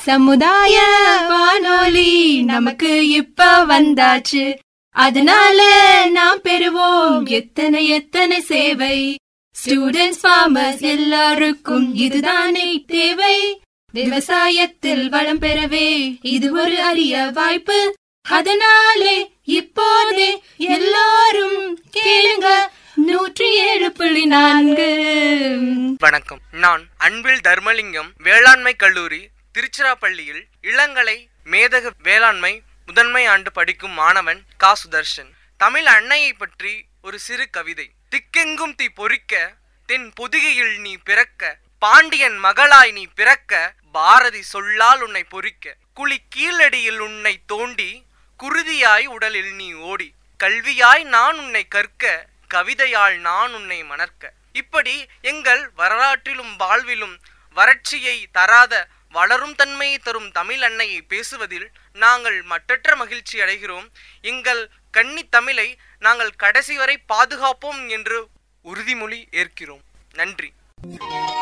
சமுதாய வானொலி நமக்கு இப்ப வந்தாச்சு அதனால நாம் பெறுவோம் எத்தனை எத்தனை சேவை ஸ்டூடெண்ட்ஸ் ஃபார்மர்ஸ் எல்லாருக்கும் இதுதானே தேவை விவசாயத்தில் வளம் பெறவே இது ஒரு அரிய வாய்ப்பு அதனாலே இப்போதே எல்லாரும் கேளுங்க நூற்றி ஏழு புள்ளி நான்கு வணக்கம் நான் அன்பில் தர்மலிங்கம் வேளாண்மை கல்லூரி திருச்சிராப்பள்ளியில் இளங்கலை மேதக வேளாண்மை முதன்மை ஆண்டு படிக்கும் மாணவன் கா சுதர்ஷன் தமிழ் அன்னையை பற்றி ஒரு சிறு கவிதை திக்கெங்கும் தீ பொறிக்க தென் பொதிகையில் நீ பிறக்க பாண்டியன் மகளாய் நீ பிறக்க பாரதி சொல்லால் உன்னை பொறிக்க குழி கீழடியில் உன்னை தோண்டி குருதியாய் உடலில் நீ ஓடி கல்வியாய் நான் உன்னை கற்க கவிதையால் நான் உன்னை மணர்க்க இப்படி எங்கள் வரலாற்றிலும் வாழ்விலும் வறட்சியை தராத வளரும் தன்மையை தரும் தமிழ் அன்னையை பேசுவதில் நாங்கள் மட்டற்ற மகிழ்ச்சி அடைகிறோம் எங்கள் கன்னி தமிழை நாங்கள் கடைசி வரை பாதுகாப்போம் என்று உறுதிமொழி ஏற்கிறோம் நன்றி